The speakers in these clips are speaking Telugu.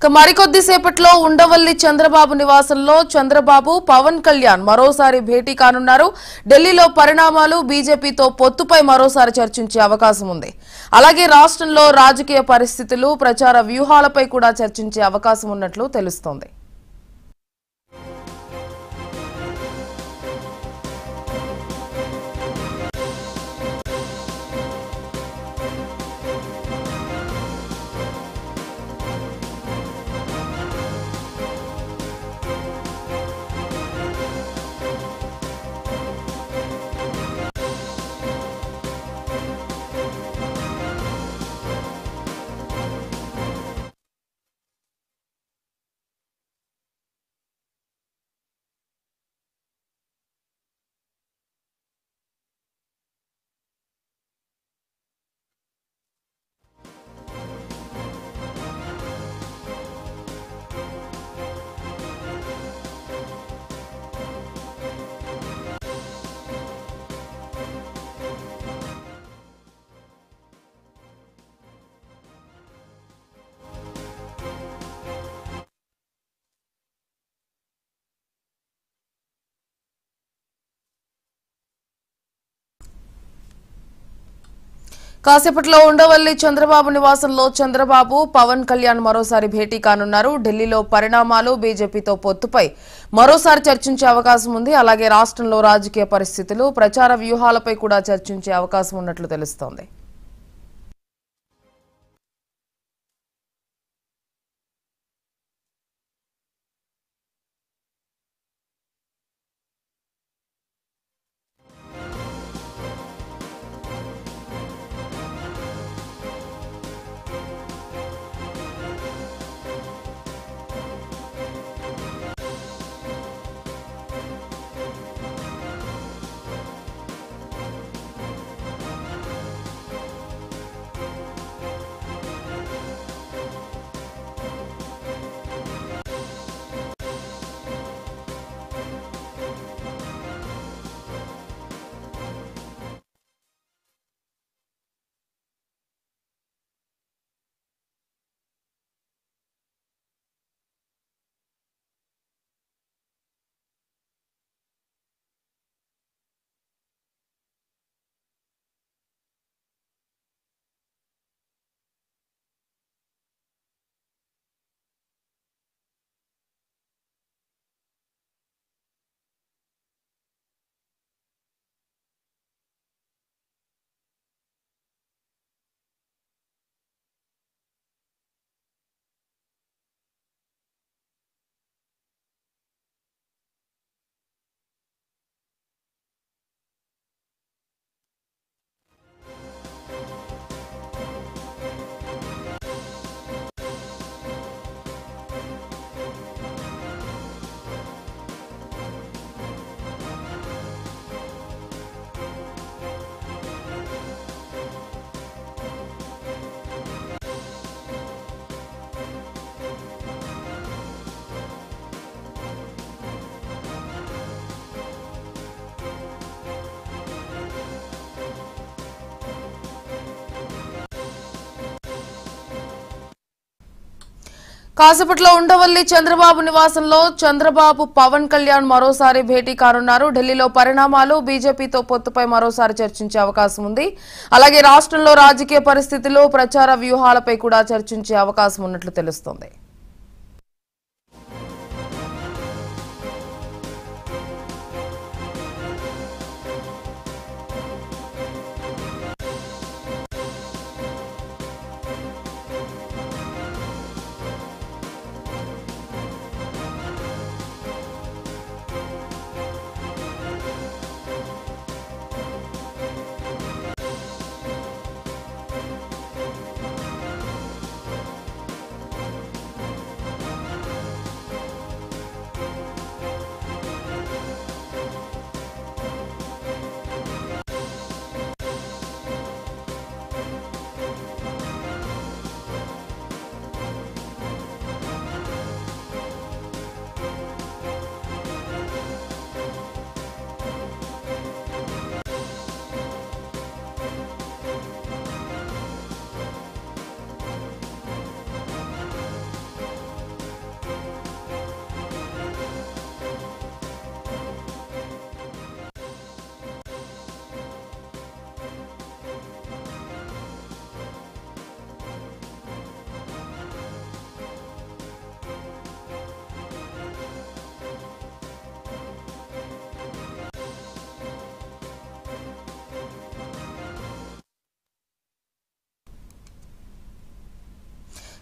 ఇక మరికొద్ది సేపట్లో ఉండవల్లి చంద్రబాబు నివాసంలో చంద్రబాబు పవన్ కళ్యాణ్ మరోసారి భేటీ కానున్నారు ఢిల్లీలో పరిణామాలు బీజేపీతో పొత్తుపై మరోసారి చర్చించే అవకాశం ఉంది అలాగే రాష్ట్రంలో రాజకీయ పరిస్థితులు ప్రచార వ్యూహాలపై కూడా చర్చించే అవకాశం ఉన్నట్లు తెలుస్తోంది కాసేపట్లో ఉండవల్లి చంద్రబాబు నివాసంలో చంద్రబాబు పవన్ కళ్యాణ్ మరోసారి భేటీ కానున్నారు ఢిల్లీలో పరిణామాలు బీజేపీతో పొత్తుపై మరోసారి చర్చించే అవకాశం ఉంది అలాగే రాష్ట్రంలో రాజకీయ పరిస్థితులు ప్రచార వ్యూహాలపై కూడా చర్చించే అవకాశం ఉన్నట్లు తెలుస్తోంది కాసేపట్లో ఉండవల్లి చంద్రబాబు నివాసంలో చంద్రబాబు పవన్ కళ్యాణ్ మరోసారి భేటీ కానున్నారు ఢిల్లీలో పరిణామాలు బీజేపీతో పొత్తుపై మరోసారి చర్చించే అవకాశం ఉంది అలాగే రాష్ట్రంలో రాజకీయ పరిస్థితులు ప్రచార వ్యూహాలపై కూడా చర్చించే అవకాశం ఉన్నట్లు తెలుస్తోంది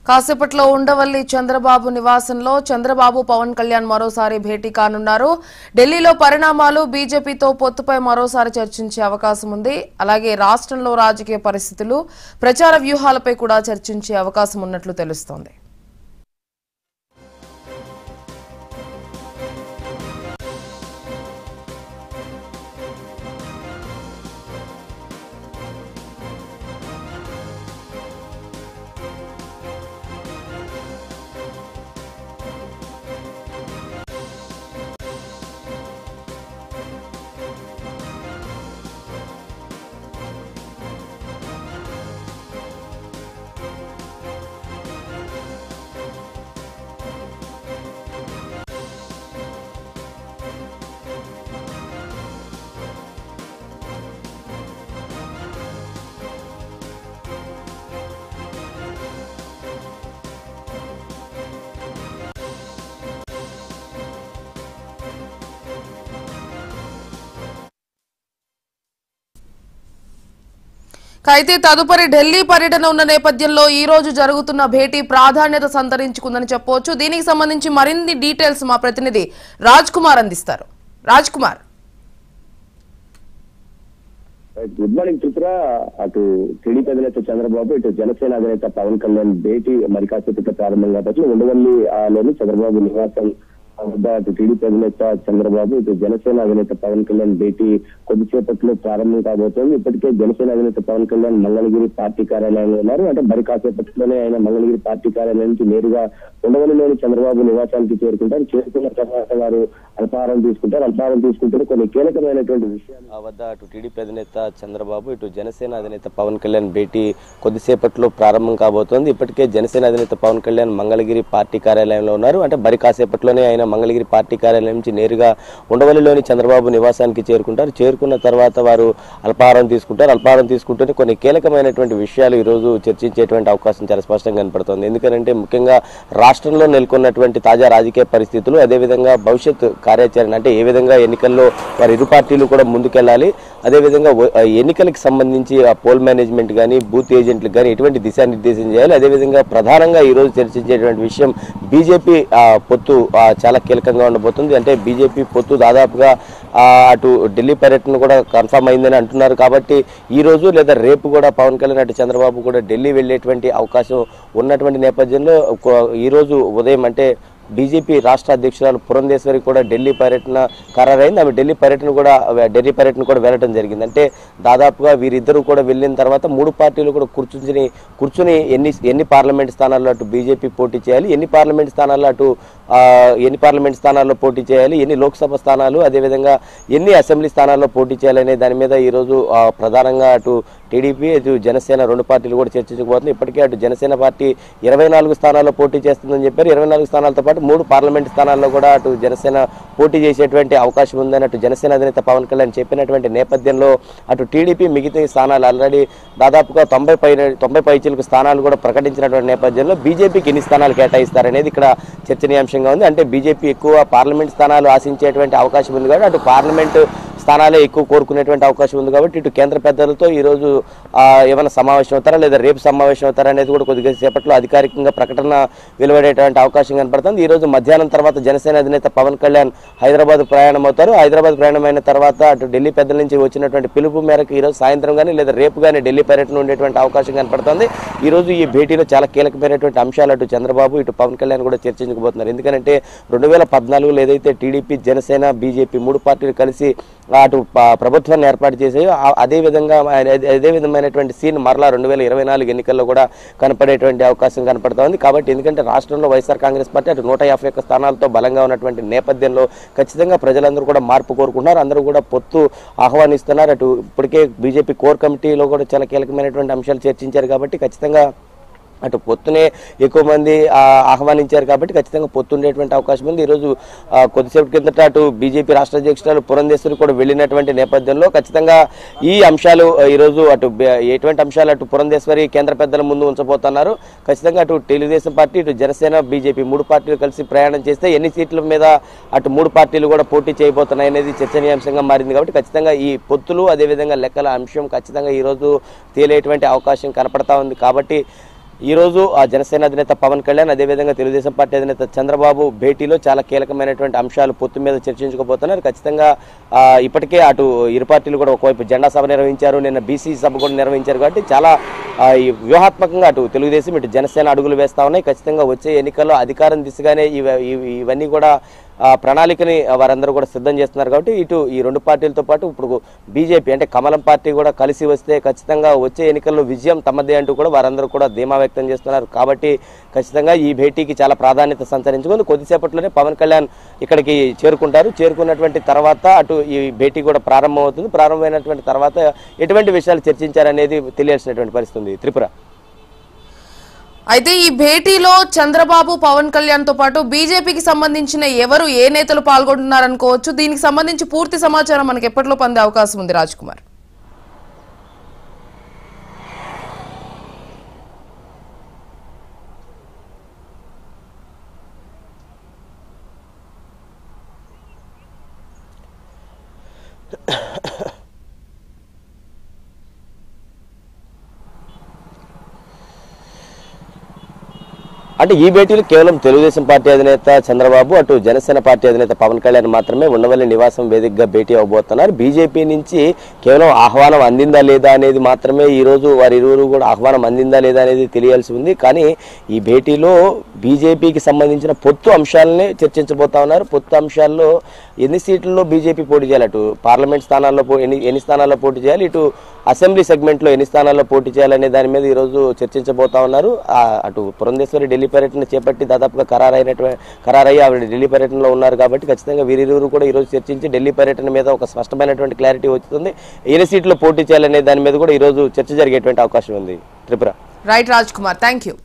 కాసేపట్లో ఉండవల్లి చంద్రబాబు నివాసంలో చంద్రబాబు పవన్ కళ్యాణ్ మరోసారి భేటీ కానున్నారు ఢిల్లీలో పరిణామాలు బీజేపీతో పొత్తుపై మరోసారి చర్చించే అవకాశం ఉంది అలాగే రాష్ట్రంలో రాజకీయ పరిస్థితులు ప్రచార వ్యూహాలపై కూడా చర్చించే అవకాశం ఉన్నట్లు తెలుస్తోంది అయితే తదుపరి ఢిల్లీ పర్యటన ఉన్న నేపథ్యంలో ఈ రోజు జరుగుతున్న భేటీ ప్రాధాన్యత సంతరించుకుందని చెప్పవచ్చు దీనికి సంబంధించి మరిన్ని డీటెయిల్స్ మా ప్రతినిధి రాజ్ కుమార్ అందిస్తారు రాజ్ కుమార్ గుడ్ మార్నింగ్ చిత్ర అటు టీడీపీ అధినేత చంద్రబాబు ఇటు జనసేన అధినేత పవన్ కళ్యాణ్ భేటీ మరి కాసేపట్లో ప్రారంభం కాబట్టి ఉండవల్లి ఆ లోని చంద్రబాబు నివాసం వద్ద అటు టీడీపీ అధినేత చంద్రబాబు ఇటు జనసేన అధినేత పవన్ కళ్యాణ్ భేటీ కొద్దిసేపట్లో ప్రారంభం కాబోతోంది ఇప్పటికే జనసేన అధినేత పవన్ కళ్యాణ్ మంగళగిరి పార్టీ కార్యాలయంలో ఉన్నారు అంటే మరి కాసేపట్లోనే ఆయన మంగళగిరి పార్టీ కార్యాలయం నుంచి నేరుగా ఉండవల్లిలోని చంద్రబాబు నివాసానికి చేరుకుంటారు చేరుకున్న తర్వాత వారు అల్పాహారం తీసుకుంటారు అల్పాహారం తీసుకుంటే కొన్ని కీలకమైనటువంటి విషయాలు ఆ వద్ద అటు టీడీపీ అధినేత చంద్రబాబు ఇటు జనసేన అధినేత పవన్ కళ్యాణ్ భేటీ కొద్దిసేపట్లో ప్రారంభం కాబోతోంది ఇప్పటికే జనసేన అధినేత పవన్ కళ్యాణ్ మంగళగిరి పార్టీ కార్యాలయంలో ఉన్నారు అంటే మరి కాసేపట్లోనే ఆయన మంగళగిరి పార్టీ కార్యాలయం నుంచి నేరుగా ఉండవల్లిలోని చంద్రబాబు నివాసానికి చేరుకుంటారు చేరుకున్న తర్వాత వారు అల్పాహారం తీసుకుంటారు అల్పాహారం తీసుకుంటూనే కొన్ని కీలకమైనటువంటి విషయాలు ఈ రోజు చర్చించేటువంటి అవకాశం చాలా స్పష్టంగా కనపడుతోంది ఎందుకంటే ముఖ్యంగా రాష్ట్రంలో నెలకొన్నటువంటి తాజా రాజకీయ పరిస్థితులు అదేవిధంగా భవిష్యత్ కార్యాచరణ అంటే ఏ విధంగా ఎన్నికల్లో వారి ఇరు పార్టీలు కూడా ముందుకెళ్లాలి అదేవిధంగా వ- ఆ ఎన్నికలకు సంబంధించి ఆ పోల్ మేనేజ్మెంట్ కానీ బూత్ ఏజెంట్లకు కానీ ఎటువంటి దిశానిర్దేశం చేయాలి అదేవిధంగా ప్రధానంగా ఈ రోజు చర్చించేటువంటి విషయం బీజేపీ పొత్తు ఆ, చాలా కీలకంగా ఉండబోతుంది అంటే బీజేపీ పొత్తు దాదాపుగా ఆ, అటు ఢిల్లీ పర్యటన కూడా కన్ఫర్మ్ అయిందని అంటున్నారు కాబట్టి ఈ రోజు లేదా రేపు కూడా పవన్ కళ్యాణ్ అటు చంద్రబాబు కూడా ఢిల్లీ వెళ్ళేటువంటి అవకాశం ఉన్నటువంటి నేపథ్యంలో ఒక- ఈ రోజు ఉదయం అంటే బీజేపీ రాష్ట్ర అధ్యక్షురాలు పురంధేశ్వరి కూడా ఢిల్లీ పర్యటన ఖరారైంది ఆమె ఢిల్లీ పర్యటన కూడా ఢిల్లీ పర్యటన కూడా వెళ్ళడం జరిగింది అంటే దాదాపుగా వీరిద్దరూ కూడా వెళ్ళిన తర్వాత మూడు పార్టీలు కూడా కూర్చుని కూర్చుని ఎన్ని ఎన్ని పార్లమెంట్ స్థానాల్లో అటు బీజేపీ పోటీ చేయాలి ఎన్ని పార్లమెంట్ స్థానాల్లో అటు ఆ, ఎన్ని పార్లమెంట్ స్థానాల్లో పోటీ చేయాలి ఎన్ని లోక్సభ స్థానాలు అదేవిధంగా ఎన్ని అసెంబ్లీ స్థానాల్లో పోటీ చేయాలనే దాని మీద ఈరోజు ఆ, ప్రధానంగా అటు టీడీపీ అటు జనసేన రెండు పార్టీలు కూడా చర్చించబోతుంది ఇప్పటికే అటు జనసేన పార్టీ ఇరవై నాలుగు స్థానాల్లో పోటీ చేస్తుందని చెప్పారు ఇరవై నాలుగు స్థానాలతో పాటు మూడు పార్లమెంట్ స్థానాల్లో కూడా అటు జనసేన పోటీ చేసేటువంటి అవకాశం ఉందని అటు జనసేన అధినేత పవన్ కళ్యాణ్ చెప్పినటువంటి నేపథ్యంలో అటు టీడీపీ మిగతా స్థానాలు ఆల్రెడీ దాదాపుగా తొంభై పై తొంభై పైచీలకు స్థానాలు కూడా ప్రకటించినటువంటి నేపథ్యంలో బీజేపీకి ఎన్ని స్థానాలు కేటాయిస్తారనేది ఇక్కడ చర్చనీయాంశంగా ఉంది అంటే బీజేపీ ఎక్కువ పార్లమెంట్ స్థానాలు ఆశించేటువంటి అవకాశం ఉంది కాబట్టి అటు పార్లమెంట్ స్థానాలే ఎక్కువ కోరుకునేటువంటి అవకాశం ఉంది కాబట్టి ఇటు కేంద్ర పెద్దలతో ఈ రోజు ఆ, ఏమైనా సమావేశం అవుతారా లేదా రేపు సమావేశం అవుతారా అనేది కూడా కొద్దిగా సేపట్లో అధికారికంగా ప్రకటన వెలువడేటువంటి అవకాశం కనపడుతుంది ఈ రోజు మధ్యాహ్నం తర్వాత జనసేన అధినేత పవన్ కళ్యాణ్ హైదరాబాద్ ప్రయాణం అవుతారు హైదరాబాద్ ప్రయాణం అయిన తర్వాత అటు ఢిల్లీ పెద్దల నుంచి వచ్చినటువంటి పిలుపు మేరకు ఈ రోజు సాయంత్రం కానీ లేదా రేపు కానీ ఢిల్లీ పర్యటన ఉండేటువంటి అవకాశం కనపడుతుంది ఈ రోజు ఈ భేటీలో చాలా కీలకమైనటువంటి అంశాలు అటు చంద్రబాబు ఇటు పవన్ కళ్యాణ్ కూడా చర్చించబోతున్నారు ఎందుకంటే రెండు వేల పద్నాలుగులో ఏదైతే టీడీపీ జనసేన బీజేపీ మూడు పార్టీలు కలిసి అటు ప- ప్రభుత్వాన్ని ఏర్పాటు చేసాయో ఆ- అదే విధంగా అదే- అదే విధమైనటువంటి సీన్ మరలా రెండు వేల ఇరవై నాలుగు ఎన్నికల్లో కూడా కనపడేటువంటి అవకాశం కనపడుతోంది కాబట్టి ఎందుకంటే రాష్ట్రంలో వైఎస్ఆర్ కాంగ్రెస్ పార్టీ అటు నూట యాభై ఒక్క స్థానాలతో బలంగా ఉన్నటువంటి నేపథ్యంలో ఖచ్చితంగా ప్రజలందరూ కూడా మార్పు కోరుకుంటున్నారు అందరూ కూడా పొత్తు ఆహ్వానిస్తున్నారు అటు ఇప్పటికే బీజేపీ కోర్ కమిటీలో కూడా చాలా కీలకమైనటువంటి అంశాలు చర్చించారు కాబట్టి ఖచ్చితంగా అటు పొత్తునే ఎక్కువ మంది ఆ, ఆహ్వానించారు కాబట్టి ఖచ్చితంగా పొత్తు ఉండేటువంటి అవకాశం ఉంది ఈరోజు ఆ, కొద్దిసేపు కిందట అటు బీజేపీ రాష్ట్ర అధ్యక్షురాలు పురంధేశ్వరి కూడా వెళ్ళినటువంటి నేపథ్యంలో ఖచ్చితంగా ఈ అంశాలు ఆ, ఈరోజు అటు బ- ఎటువంటి అంశాలు అటు పురంధేశ్వరి కేంద్ర పెద్దల ముందు ఉంచబోతున్నారు ఖచ్చితంగా అటు తెలుగుదేశం పార్టీ ఇటు జనసేన బీజేపీ మూడు పార్టీలు కలిసి ప్రయాణం చేస్తే ఎన్ని సీట్ల మీద అటు మూడు పార్టీలు కూడా పోటీ చేయబోతున్నాయి అనేది చర్చనీయాంశంగా మారింది కాబట్టి ఖచ్చితంగా ఈ పొత్తులు అదేవిధంగా లెక్కల అంశం ఖచ్చితంగా ఈరోజు తేలేటువంటి అవకాశం కనపడతా ఉంది కాబట్టి ఈ రోజు ఆ జనసేన అధినేత పవన్ కళ్యాణ్ అదేవిధంగా తెలుగుదేశం పార్టీ అధినేత చంద్రబాబు భేటీలో చాలా కీలకమైనటువంటి అంశాలు పొత్తు మీద చర్చించుకోబోతున్నారు ఖచ్చితంగా ఆ, ఇప్పటికే అటు ఇరు పార్టీలు కూడా ఒకవైపు జెండా సభ నిర్వహించారు నిన్న బీసీ సభ కూడా నిర్వహించారు కాబట్టి చాలా ఆ, ఈ వ్యూహాత్మకంగా అటు తెలుగుదేశం ఇటు జనసేన అడుగులు వేస్తా ఉన్నాయి ఖచ్చితంగా వచ్చే ఎన్నికల్లో అధికారం దిశగానే ఇవ- ఇవి- ఇవన్నీ కూడా ఆ, ప్రణాళికని వారందరూ కూడా సిద్ధం చేస్తున్నారు కాబట్టి ఇటు ఈ రెండు పార్టీలతో పాటు ఇప్పుడు బీజేపీ అంటే కమలం పార్టీ కూడా కలిసి వస్తే ఖచ్చితంగా వచ్చే ఎన్నికల్లో విజయం తమదే అంటూ కూడా వారందరూ కూడా ధీమా వ్యక్తం చేస్తున్నారు కాబట్టి ఖచ్చితంగా ఈ భేటీకి చాలా ప్రాధాన్యత సంతరించుకుంది కొద్దిసేపట్లోనే పవన్ కళ్యాణ్ ఇక్కడికి చేరుకుంటారు చేరుకున్నటువంటి తర్వాత అటు ఈ భేటీ కూడా ప్రారంభమవుతుంది ప్రారంభమైనటువంటి తర్వాత ఎటువంటి విషయాలు చర్చించారనేది తెలియాల్సినటువంటి పరిస్థితి ఉంది త్రిపుర అయితే ఈ భేటీలో చంద్రబాబు పవన్ కళ్యాణ్ తో పాటు బీజేపీకి సంబంధించిన ఎవరు ఏ నేతలు పాల్గొంటున్నారనుకోవచ్చు దీనికి సంబంధించి పూర్తి సమాచారం మనకి ఎప్పట్లో పొందే అవకాశం ఉంది రాజ్ కుమార్ అంటే ఈ భేటీలో కేవలం తెలుగుదేశం పార్టీ అధినేత చంద్రబాబు అటు జనసేన పార్టీ అధినేత పవన్ కళ్యాణ్ మాత్రమే ఉండవల్లి నివాసం వేదికగా భేటీ అవబోతున్నారు బీజేపీ నుంచి కేవలం ఆహ్వానం అందిందా లేదా అనేది మాత్రమే ఈ రోజు వారి ఇరువురు కూడా ఆహ్వానం అందిందా లేదా అనేది తెలియాల్సి ఉంది కానీ ఈ భేటీలో బీజేపీకి సంబంధించిన పొత్తు అంశాలనే చర్చించబోతా ఉన్నారు పొత్తు అంశాల్లో ఎన్ని సీట్లలో బీజేపీ పోటీ చేయాలి అటు పార్లమెంట్ స్థానాల్లో పో- ఎన్ని ఎన్ని స్థానాల్లో పోటీ చేయాలి ఇటు అసెంబ్లీ సెగ్మెంట్లో ఎన్ని స్థానాల్లో పోటీ చేయాలనే దాని మీద ఈరోజు చర్చించబోతా ఉన్నారు ఆ, అటు పురంధేశ్వరి ఢిల్లీ పర్యటన చేపట్టి దాదాపుగా ఖరారైనటువంటి ఖరారయ్యి ఆవిడ ఢిల్లీ పర్యటనలో ఉన్నారు కాబట్టి ఖచ్చితంగా వీరిరువురు కూడా ఈరోజు చర్చించి ఢిల్లీ పర్యటన మీద ఒక స్పష్టమైనటువంటి క్లారిటీ వస్తుంది ఎన్ని సీట్లు పోటీ చేయాలనే దాని మీద కూడా ఈరోజు చర్చ జరిగేటువంటి అవకాశం ఉంది Tripura right Raj Kumar thank you